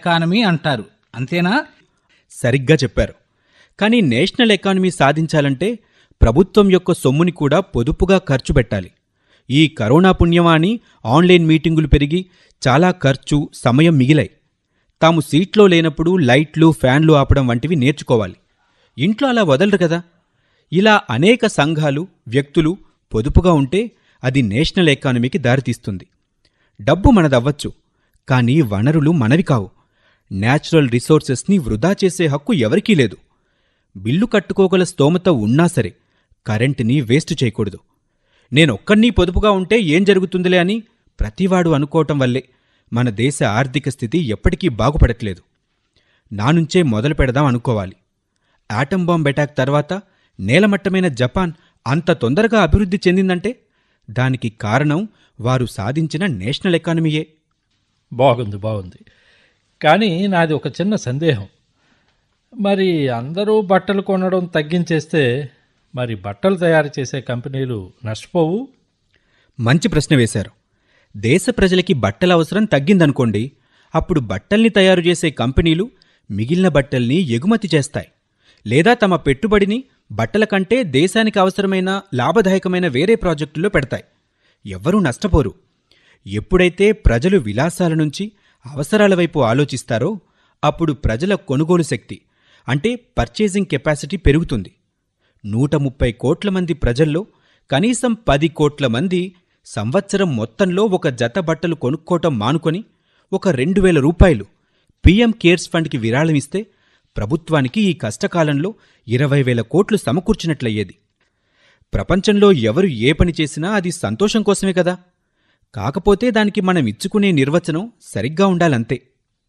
economy అంటారు అంతేనా సరిగ్గా చెప్పారు కానీ నేషనల్ ఎకానమీ సాధించాలంటే ప్రభుత్వం యొక్క సొమ్ముని కూడా పొదుపుగా ఖర్చు పెట్టాలి ఈ కరోనా పుణ్యమా అని ఆన్లైన్ మీటింగులు పెరిగి చాలా ఖర్చు సమయం మిగిలాయి తాము సీట్లో లేనప్పుడు లైట్లు ఫ్యాన్లు ఆపడం వంటివి నేర్చుకోవాలి ఇంట్లో అలా వదలరు కదా ఇలా అనేక సంఘాలు వ్యక్తులు పొదుపుగా ఉంటే అది నేషనల్ ఎకానమీకి దారితీస్తుంది డబ్బు మనదవ్వచ్చు కానీ వనరులు మనవి కావు న్యాచురల్ రిసోర్సెస్ని వృధా చేసే హక్కు ఎవరికీ లేదు బిల్లు కట్టుకోగల స్తోమత ఉన్నా సరే కరెంటుని వేస్ట్ చేయకూడదు నేనొక్కడినీ పొదుపుగా ఉంటే ఏం జరుగుతుందిలే అని ప్రతివాడు అనుకోవటం వల్లే మన దేశ ఆర్థిక స్థితి ఎప్పటికీ బాగుపడట్లేదు నా నుంచే మొదలు పెడదాం అనుకోవాలి ఆటం బాంబ్ అటాక్ తర్వాత నేలమట్టమైన జపాన్ అంత తొందరగా అభివృద్ధి చెందిందంటే దానికి కారణం వారు సాధించిన నేషనల్ ఎకానమీయే బాగుంది బాగుంది కానీ నాది ఒక చిన్న సందేహం మరి అందరూ బట్టలు కొనడం తగ్గించేస్తే మరి బట్టలు తయారు చేసే కంపెనీలు నష్టపోవు మంచి ప్రశ్న వేశారు దేశ ప్రజలకి బట్టల అవసరం తగ్గిందనుకోండి అప్పుడు బట్టల్ని తయారు చేసే కంపెనీలు మిగిలిన బట్టల్ని ఎగుమతి చేస్తాయి లేదా తమ పెట్టుబడిని బట్టల కంటే దేశానికి అవసరమైన లాభదాయకమైన వేరే ప్రాజెక్టుల్లో పెడతాయి ఎవ్వరూ నష్టపోరు ఎప్పుడైతే ప్రజలు విలాసాల నుంచి అవసరాల వైపు ఆలోచిస్తారో అప్పుడు ప్రజల కొనుగోలు శక్తి అంటే పర్చేసింగ్ కెపాసిటీ పెరుగుతుంది నూట ముప్పై కోట్ల మంది ప్రజల్లో కనీసం పది కోట్ల మంది సంవత్సరం మొత్తంలో ఒక జత బట్టలు కొనుక్కోవటం మానుకొని ఒక రెండు వేల రూపాయలు పీఎం కేర్స్ ఫండ్కి విరాళమిస్తే ప్రభుత్వానికి ఈ కష్టకాలంలో ఇరవై వేల కోట్లు సమకూర్చినట్లయ్యేది ప్రపంచంలో ఎవరు ఏ పని చేసినా అది సంతోషం కోసమే కదా కాకపోతే దానికి మనం ఇచ్చుకునే నిర్వచనం సరిగ్గా ఉండాలంతే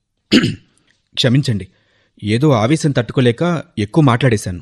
క్షమించండి ఏదో ఆవేశం తట్టుకోలేక ఎక్కువ మాట్లాడేశాను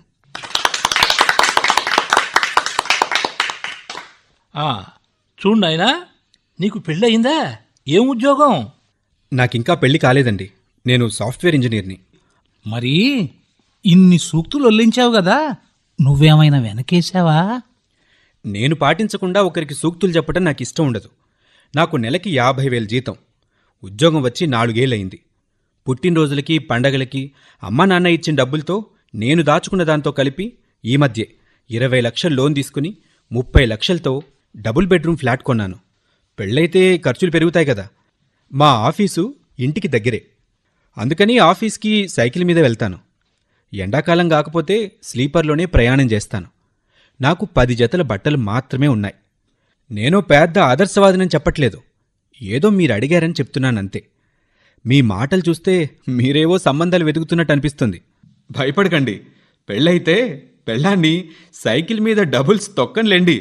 ఆ, చూడు నాయనా నీకు పెళ్ళయిందా ఏం ఉద్యోగం నాకింకా పెళ్లి కాలేదండి నేను సాఫ్ట్వేర్ ఇంజనీర్ని మరి ఇన్ని సూక్తులు వల్లించావు కదా నువ్వేమైనా వెనకేశావా నేను పాటించకుండా ఒకరికి సూక్తులు చెప్పడం నాకు ఇష్టం ఉండదు నాకు నెలకి యాభై వేల జీతం ఉద్యోగం వచ్చి నాలుగేళ్లయింది పుట్టినరోజులకి పండగలకి అమ్మా నాన్న ఇచ్చిన డబ్బులతో నేను దాచుకున్న దాంతో కలిపి ఈ మధ్యే ఇరవై లక్షల లోన్ తీసుకుని ముప్పై లక్షలతో డబుల్ బెడ్రూమ్ ఫ్లాట్ కొన్నాను పెళ్ళైతే ఖర్చులు పెరుగుతాయి కదా మా ఆఫీసు ఇంటికి దగ్గరే అందుకని ఆఫీస్కి సైకిల్ మీద వెళ్తాను ఎండాకాలం కాకపోతే స్లీపర్లోనే ప్రయాణం చేస్తాను నాకు పది జతల బట్టలు మాత్రమే ఉన్నాయి నేను పెద్ద ఆదర్శవాదినని చెప్పట్లేదు ఏదో మీరు అడిగారని చెప్తున్నానంతే మీ మాటలు చూస్తే మీరేవో సంబంధాలు వెతుకుతున్నట్టు అనిపిస్తుంది భయపడకండి పెళ్ళైతే పెళ్ళాన్ని సైకిల్ మీద డబుల్స్ తొక్కన్లేండి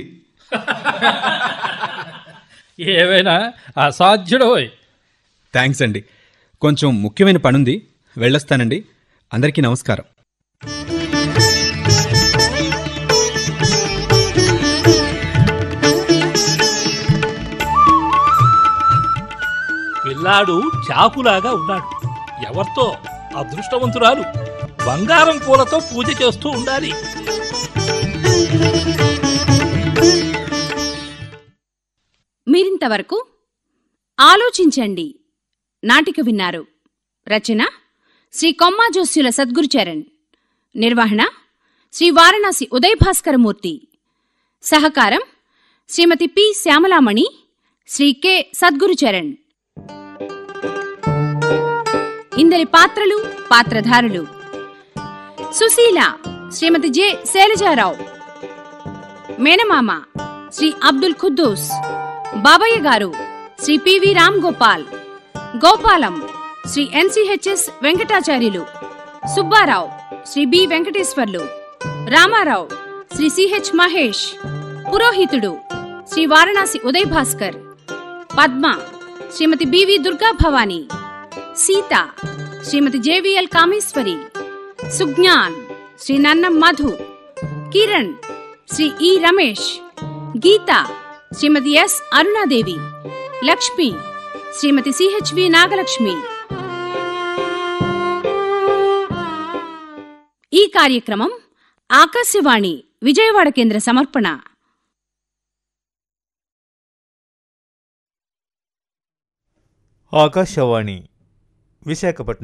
ఏవైనా అసాధ్యుడోయ్ థ్యాంక్స్ అండి కొంచెం ముఖ్యమైన పనుంది వెళ్ళొస్తానండి అందరికీ నమస్కారం పిల్లాడు చాకులాగా ఉన్నాడు ఎవరితో అదృష్టవంతురాలు బంగారం పూలతో పూజ చేస్తూ ఉండాలి మీరింతవరకు ఆలోచించండి నాటిక విన్నారు రచన శ్రీ కొమ్మా జోస్యుల సద్గురుచరణ్ నిర్వహణ శ్రీ వారణాసి ఉదయ్ భాస్కరమూర్తి సహకారం శ్రీమతి పి శ్యామలామణి శ్రీ కె సద్గురుచరణ్ ఇందరి పాత్రలు పాత్రధారులు సుశీల శ్రీమతి జె శైలజారావు మేనమామ Shri Abdul Khuddus Babayya garu Shri PV Ram Gopal Gopalam Shri NCHS Venkatacharyulu Subbarao Shri B Venkateswarlu Ramarao Shri CH Mahesh పురోహితుడు Shri Varanasi Uday Bhaskar Padma Shrimati BV Durga Bhavani Sita Shrimati JVL Kameswari Sujnan Shri Nannam Madhu Kiran Shri E Ramesh Gita Shrimati S Arunadevi Lakshmi Shrimati CHV Nagalakshmi ఈ కార్యక్రమం ఆకాశవాణి విజయవాడ కేంద్ర సమర్పణ ఆకాశవాణి విశాఖపట్నం